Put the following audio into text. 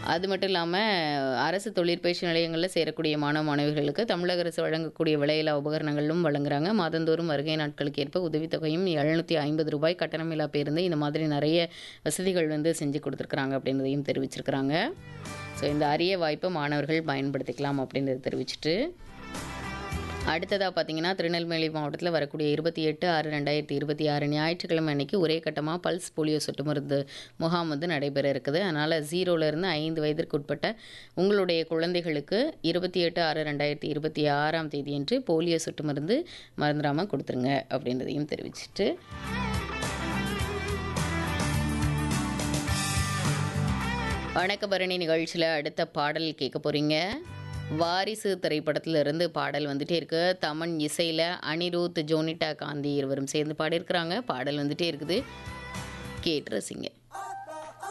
அது மட்டும் இல்லாமல் அரசு தொழிற்பயிற்சி நிலையங்களில் சேரக்கூடிய மாணவ மாணவிகளுக்கு தமிழக அரசு வழங்கக்கூடிய விலையில்லா உபகரணங்களும் வழங்குறாங்க மாதந்தோறும் வருகை நாட்களுக்கு ஏற்ப உதவித்தொகையும் எழுநூற்றி ஐம்பது ரூபாய் கட்டணமில்லா பேருந்து இந்த மாதிரி நிறைய வசதிகள் வந்து செஞ்சு கொடுத்துருக்குறாங்க அப்படின்றதையும் தெரிவிச்சிருக்கிறாங்க ஸோ இந்த அரிய வாய்ப்பை மாணவர்கள் பயன்படுத்திக்கலாம் அப்படின்றத தெரிவிச்சிட்டு அடுத்ததாக பார்த்தீங்கன்னா திருநெல்வேலி மாவட்டத்தில் வரக்கூடிய இருபத்தி எட்டு ஆறு ரெண்டாயிரத்தி இருபத்தி ஆறு ஞாயிற்றுக்கிழமை அன்னைக்கு ஒரே கட்டமாக பல்ஸ் போலியோ சொட்டு மருந்து முகாம் வந்து நடைபெற இருக்குது அதனால் ஜீரோலேருந்து ஐந்து வயதிற்கு உட்பட்ட உங்களுடைய குழந்தைகளுக்கு இருபத்தி எட்டு ஆறு ரெண்டாயிரத்தி இருபத்தி ஆறாம் தேதியன்று போலியோ சொட்டு மருந்து மறந்துடாமல் கொடுத்துருங்க அப்படின்றதையும் தெரிவிச்சிட்டு வணக்கபரணி நிகழ்ச்சியில் அடுத்த பாடல் கேட்க போகிறீங்க வாரிசு திரைப்படத்துல இருந்து பாடல் வந்துட்டே இருக்கு தமன் இசையில் அனிருத் ஜோனிட்டா காந்தி இருவரும் சேர்ந்து பாடியிருக்கிறாங்க பாடல் வந்துட்டே இருக்குது கேட்டு ரசிங்க